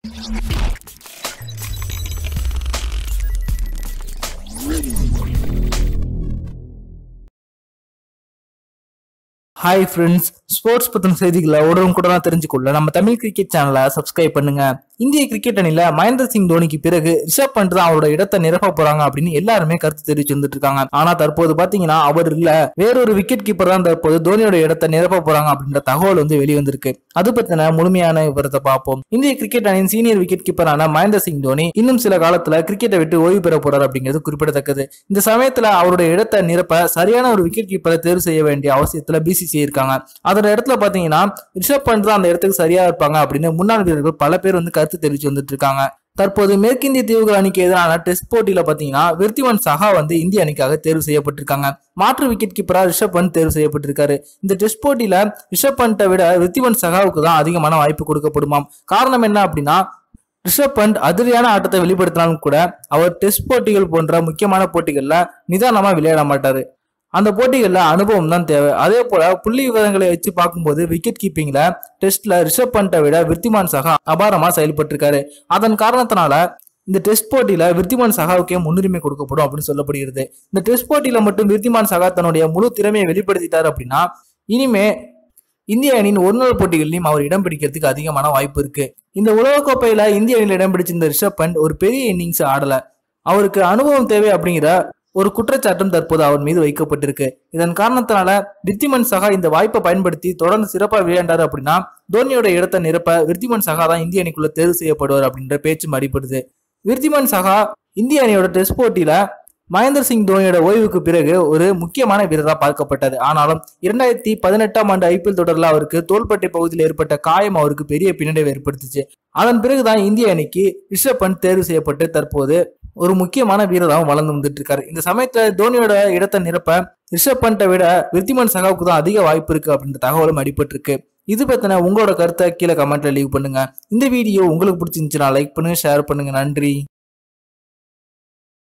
hi friends sports பத்தின செய்திகளை உடனுக்குடன் கூட தெரிஞ்சுக்கொள்ள நம்ம தமிழ் கிரிக்கெட் சேனலை சப்ஸ்கிரைப் பண்ணுங்க இந்திய கிரிக்கெட் அணியில மகேந்திர சிங் தோனிக்கு பிறகு ரிஷப் பண்ட் தான் அவரோட இடத்தை நிரப்ப போறாங்க அப்படின்னு எல்லாருமே கருத்து தெரிவிச்சு வந்துட்டு இருக்காங்க ஆனா தற்போது பாத்தீங்கன்னா அவர் இல்ல வேறொரு விக்கெட் கீப்பர் தான் தற்போது தோனியோட இடத்தை நிரப்ப போறாங்க அப்படின்ற தகவல் வந்து வெளிவந்திருக்கு அது பத்தின முழுமையான விவரத்தை பார்ப்போம் இந்திய கிரிக்கெட் அணியின் சீனியர் விக்கெட் கீப்பரான மகேந்திர சிங் தோனி இன்னும் சில காலத்துல கிரிக்கெட்டை விட்டு ஓய்வு பெற போறார் அப்படிங்கிறது குறிப்பிடத்தக்கது இந்த சமயத்துல அவருடைய இடத்தை நிரப்ப சரியான ஒரு விக்கெட் கீப்பரை தேர்வு செய்ய வேண்டிய அவசியத்துல பிசிசி இருக்காங்க அதோட இடத்துல பாத்தீங்கன்னா ரிஷப் பண்ட் தான் அந்த இடத்துக்கு சரியா இருப்பாங்க அப்படின்னு முன்னாள் வீரர்கள் பல பேர் வந்து கருத்து தெரிவிச்சு வந்துட்டு இருக்காங்க தற்போது மேற்கிந்திய தீவுகள் அணிக்கு எதிரான டெஸ்ட் போட்டியில பாத்தீங்கன்னா விருத்திவன் சஹா வந்து இந்திய அணிக்காக தேர்வு செய்யப்பட்டிருக்காங்க மாற்று விக்கெட் கீப்பரா ரிஷப் பண்ட் தேர்வு செய்யப்பட்டிருக்காரு இந்த டெஸ்ட் போட்டியில ரிஷப் பண்ட்டை விட விருத்திவன் சஹாவுக்கு தான் அதிகமான வாய்ப்பு கொடுக்கப்படுமாம் காரணம் என்ன அப்படின்னா ரிஷப் பண்ட் அதிரியான ஆட்டத்தை வெளிப்படுத்தினாலும் கூட அவர் டெஸ்ட் போட்டிகள் போன்ற முக்கியமான போட்டிகள்ல நிதானமா விளையாட மாட்டாரு அந்த போட்டிகள்ல அனுபவம் தான் தேவை அதே போல புள்ளி விவரங்களை வச்சு பார்க்கும்போது விக்கெட் கீப்பிங்ல டெஸ்ட்ல ரிஷப் பண்ட்டை விட விருத்திமான் சகா அபாரமா செயல்பட்டிருக்காரு அதன் காரணத்தினால இந்த டெஸ்ட் போட்டியில விருத்திமான் சகாவுக்கே முன்னுரிமை கொடுக்கப்படும் அப்படின்னு சொல்லப்படுகிறது இந்த டெஸ்ட் போட்டியில மட்டும் விருத்திமான் சகா தன்னுடைய முழு திறமையை வெளிப்படுத்திட்டாரு அப்படின்னா இனிமே இந்திய அணியின் ஒருநாள் போட்டிகளிலும் அவர் இடம் பிடிக்கிறதுக்கு அதிகமான வாய்ப்பு இருக்கு இந்த உலகக்கோப்பையில இந்திய அணியில் இடம் பிடிச்சிருந்த ரிஷப் பண்ட் ஒரு பெரிய இன்னிங்ஸ் ஆடல அவருக்கு அனுபவம் தேவை அப்படிங்கிற ஒரு குற்றச்சாட்டும் தற்போது அவர் மீது வைக்கப்பட்டிருக்கு இதன் காரணத்தினால விருத்திமன் சகா இந்த வாய்ப்பை பயன்படுத்தி தொடர்ந்து சிறப்பாக விளையாண்டாரு அப்படின்னா தோனியோட இடத்தை நிரப்ப விருத்திமன் சகா தான் இந்திய அணிக்குள்ள தேர்வு செய்யப்படுவார் அப்படின்ற பேச்சும் அடிப்படுது விருத்திமன் சகா இந்திய அணியோட டெஸ்ட் போட்டியில மகேந்திர சிங் தோனியோட ஓய்வுக்கு பிறகு ஒரு முக்கியமான வீரராக பார்க்கப்பட்டது ஆனாலும் இரண்டாயிரத்தி பதினெட்டாம் ஆண்டு ஐபிஎல் தொடரில் அவருக்கு தோள்பட்டை பகுதியில் ஏற்பட்ட காயம் அவருக்கு பெரிய பின்னடைவை ஏற்படுத்துச்சு அதன் பிறகுதான் இந்திய அணிக்கு ரிஷப் பண்ட் தேர்வு செய்யப்பட்டு தற்போது ஒரு முக்கியமான வீரராகவும் வளர்ந்து வந்துட்டு இருக்காரு இந்த சமயத்துல தோனியோட இடத்தை நிரப்ப ரிஷப் பண்ட்டை விட விருத்திமன் சகாவுக்கு தான் அதிக வாய்ப்பு இருக்கு அப்படின்ற தகவலும் அடிபட்டிருக்கு இது பத்தின உங்களோட கருத்தை கீழே கமெண்ட்ல லீவ் பண்ணுங்க இந்த வீடியோ உங்களுக்கு பிடிச்சிருந்துச்சுன்னா லைக் பண்ணுங்க ஷேர் பண்ணுங்க நன்றி